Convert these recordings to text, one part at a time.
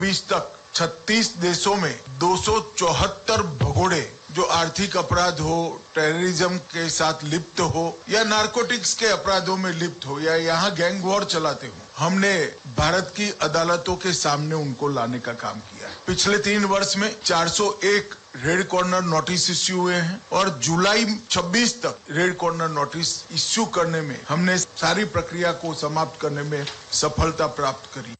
बीस तक 36 देशों में 274 भगोड़े जो आर्थिक अपराध हो टेररिज्म के साथ लिप्त हो या नारकोटिक्स के अपराधों में लिप्त हो या यहाँ गैंग वॉर चलाते हो हमने भारत की अदालतों के सामने उनको लाने का काम किया है पिछले तीन वर्ष में 401 रेड कॉर्नर नोटिस इश्यू हुए हैं और जुलाई 26 तक रेड कॉर्नर नोटिस इश्यू करने में हमने सारी प्रक्रिया को समाप्त करने में सफलता प्राप्त करी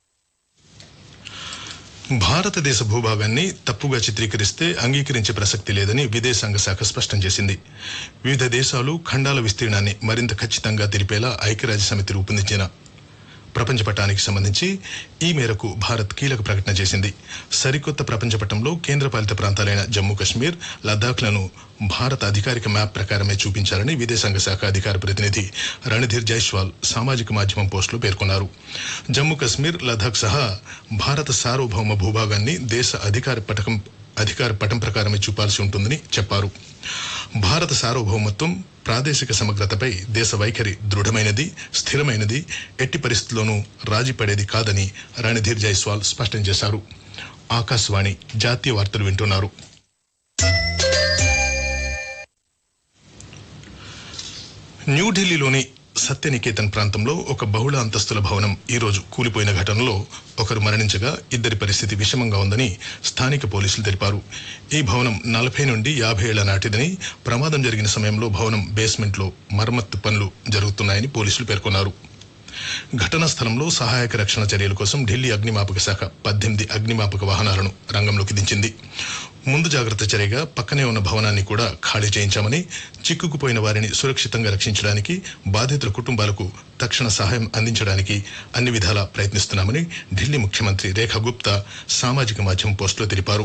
భారతదేశ భూభాగాన్ని తప్పుగా చిత్రీకరిస్తే అంగీకరించే ప్రసక్తి లేదని విదేశాంగ శాఖ స్పష్టం చేసింది వివిధ దేశాలు ఖండాల విస్తీర్ణాన్ని మరింత ఖచ్చితంగా తెలిపేలా ఐక్యరాజ్య సమితి రూపొందించిన ప్రపంచ పటానికి సంబంధించి ఈ మేరకు భారత్ కీలక ప్రకటన చేసింది సరికొత్త ప్రపంచ పటంలో కేంద్రపాలిత ప్రాంతాలైన జమ్మూ కశ్మీర్ లద్దాఖ్లను భారత అధికారిక మ్యాప్ ప్రకారమే చూపించాలని విదేశాంగ శాఖ అధికార ప్రతినిధి రణధీర్ జైస్వాల్ సామాజిక మాధ్యమం పోస్టులో పేర్కొన్నారు జమ్మూ కశ్మీర్ లద్దాఖ్ సహా భారత సార్వభౌమ భూభాగాన్ని దేశ అధికార పటకం అధికార పటం ప్రకారమే చూపాల్సి ఉంటుందని చెప్పారు భారత సార్వభౌమత్వం ప్రాదేశిక సమగ్రతపై దేశ వైఖరి దృఢమైనది స్థిరమైనది ఎట్టి పరిస్థితుల్లోనూ రాజీ పడేది కాదని రణధీర్ జైస్వాల్ స్పష్టం చేశారు ఆకాశవాణి జాతీయ వార్తలు వింటున్నారు న్యూఢిల్లీలోని సత్యనికేతన్ ప్రాంతంలో ఒక బహుళ అంతస్తుల భవనం ఈ రోజు కూలిపోయిన ఘటనలో ఒకరు మరణించగా ఇద్దరి పరిస్థితి విషమంగా ఉందని స్థానిక పోలీసులు తెలిపారు ఈ భవనం నలభై నుండి యాభై ఏళ్ల నాటిదని ప్రమాదం జరిగిన సమయంలో భవనం బేస్మెంట్లో మరమ్మత్తు పనులు జరుగుతున్నాయని పోలీసులు పేర్కొన్నారు ఘటనా స్థలంలో సహాయక రక్షణ చర్యల కోసం ఢిల్లీ అగ్నిమాపక శాఖ పద్దెనిమిది అగ్నిమాపక వాహనాలను రంగంలోకి దించింది ముందు జాగ్రత్త చర్యగా పక్కనే ఉన్న భవనాన్ని కూడా ఖాళీ చేయించామని చిక్కుకుపోయిన వారిని సురక్షితంగా రక్షించడానికి బాధితుల కుటుంబాలకు తక్షణ సహాయం అందించడానికి అన్ని విధాలా ప్రయత్నిస్తున్నామని ఢిల్లీ ముఖ్యమంత్రి రేఖా గుప్తా సామాజిక మాధ్యమం పోస్టులో తెలిపారు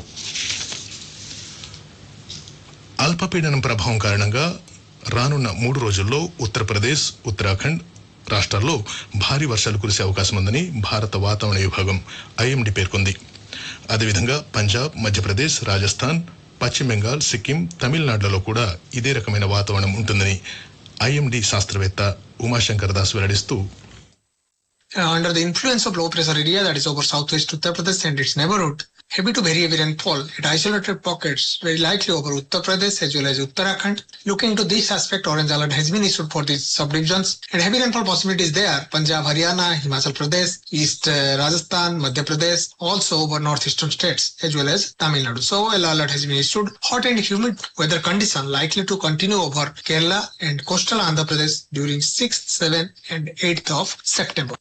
అల్పపీడనం ప్రభావం కారణంగా రానున్న మూడు రోజుల్లో ఉత్తరప్రదేశ్ ఉత్తరాఖండ్ రాష్ట్రాల్లో భారీ వర్షాలు కురిసే అవకాశం ఉందని భారత వాతావరణ విభాగం ఐఎండీ పేర్కొంది అదేవిధంగా పంజాబ్ మధ్యప్రదేశ్ రాజస్థాన్ పశ్చిమ బెంగాల్ సిక్కిం తమిళనాడులలో కూడా ఇదే రకమైన వాతావరణం ఉంటుందని ఐఎండీ శాస్త్రవేత్త ఉమాశంకర్ దాస్ వెల్లడిస్తూ Uh, under the influence of low pressure area that is over southwest Uttar Pradesh and its neighborhood, heavy to very heavy rainfall at isolated pockets very likely over Uttar Pradesh as well as Uttarakhand. Looking into this aspect, orange alert has been issued for these subdivisions and heavy rainfall possibilities there. Punjab, Haryana, Himachal Pradesh, East uh, Rajasthan, Madhya Pradesh, also over northeastern states as well as Tamil Nadu. So yellow alert has been issued. Hot and humid weather condition likely to continue over Kerala and coastal Andhra Pradesh during 6th, 7th and 8th of September.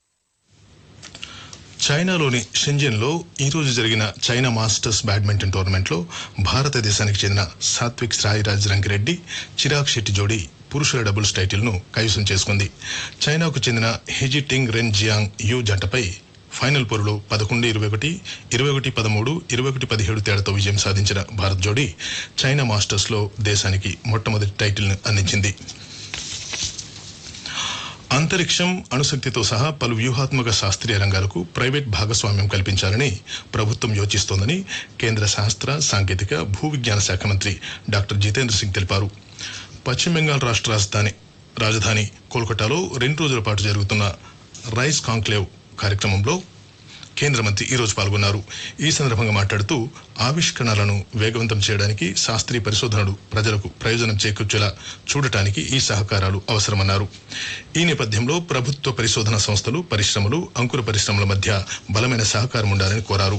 చైనాలోని Shenzhen లో ఈ రోజు జరిగిన China masters badminton tournament లో భారతదేశానికి చెందిన సాత్విక్ సాయిరాజ్ రంగిరెడ్డి చిరాగ్ శెట్టి జోడీ పురుషుల డబుల్స్ టైటిల్ ను కైవసం చేసుకుంది చైనాకు చెందిన హెజిటింగ్ రెన్ జియాంగ్ యూ జంటపై ఫైనల్ పోరులో పదకొండు ఇరవై ఒకటి ఇరవై ఒకటి పదమూడు ఇరవై ఒకటి పదిహేడు తేడాతో విజయం సాధించిన భారత్ జోడీ చైనా మాస్టర్స్ లో దేశానికి మొట్టమొదటి టైటిల్ ను అందించింది అంతరిక్షం అణుశక్తితో సహా పలు వ్యూహాత్మక శాస్త్రీయ రంగాలకు ప్రైవేట్ భాగస్వామ్యం కల్పించాలని ప్రభుత్వం యోచిస్తోందని కేంద్ర శాస్త్ర సాంకేతిక భూ విజ్ఞాన శాఖ మంత్రి డాక్టర్ జితేంద్ర సింగ్ తెలిపారు పశ్చిమ బెంగాల్ రాష్ట్ర రాజధాని రాజధాని కోల్కతాలో రెండు రోజుల పాటు జరుగుతున్న రైస్ కాంక్లేవ్ కార్యక్రమంలో కేంద్ర మంత్రి ఈ రోజు పాల్గొన్నారు ఈ సందర్భంగా మాట్లాడుతూ ఆవిష్కరణలను వేగవంతం చేయడానికి శాస్త్రీయ పరిశోధనలు ప్రజలకు ప్రయోజనం చేకూర్చేలా చూడటానికి ఈ సహకారాలు అవసరమన్నారు ఈ నేపథ్యంలో ప్రభుత్వ పరిశోధన సంస్థలు పరిశ్రమలు అంకుర పరిశ్రమల మధ్య బలమైన సహకారం ఉండాలని కోరారు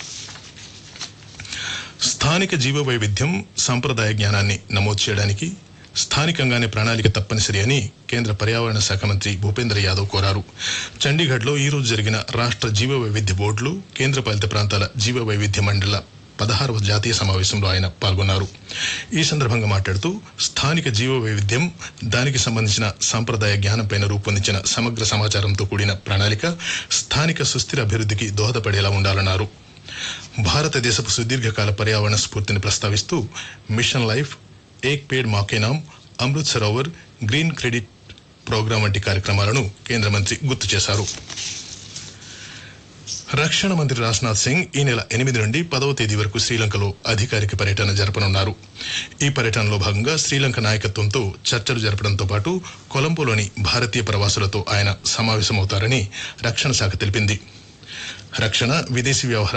స్థానిక జీవ వైవిధ్యం సంప్రదాయ జ్ఞానాన్ని నమోదు చేయడానికి స్థానికంగానే ప్రణాళిక తప్పనిసరి అని కేంద్ర పర్యావరణ శాఖ మంత్రి భూపేంద్ర యాదవ్ కోరారు చండీగఢ్లో ఈ రోజు జరిగిన రాష్ట్ర జీవ వైవిధ్య బోర్డులు కేంద్రపాలిత ప్రాంతాల జీవ వైవిధ్య మండల పదహారవ జాతీయ సమావేశంలో ఆయన పాల్గొన్నారు ఈ సందర్భంగా మాట్లాడుతూ స్థానిక జీవ వైవిధ్యం దానికి సంబంధించిన సాంప్రదాయ జ్ఞానంపైన రూపొందించిన సమగ్ర సమాచారంతో కూడిన ప్రణాళిక స్థానిక సుస్థిర అభివృద్ధికి దోహదపడేలా ఉండాలన్నారు భారతదేశపు సుదీర్ఘకాల పర్యావరణ స్ఫూర్తిని ప్రస్తావిస్తూ mission life Ek Ped Maa Ke Naam Amrit Sarovar green credit programme వంటి కార్యక్రమాలను కేంద్ర మంత్రి గుర్తు చేశారు రక్షణ మంత్రి రాజ్నాథ్ సింగ్ ఈ నెల ఎనిమిది నుండి పదవ తేదీ వరకు శ్రీలంకలో అధికారిక పర్యటన జరపనున్నారు ఈ పర్యటనలో భాగంగా శ్రీలంక నాయకత్వంతో చర్చలు జరపడంతో పాటు కొలంబోలోని భారతీయ ప్రవాసులతో ఆయన సమావేశమవుతారని రక్షణ శాఖ తెలిపింది రక్షణ విదేశీ వ్యవహారాల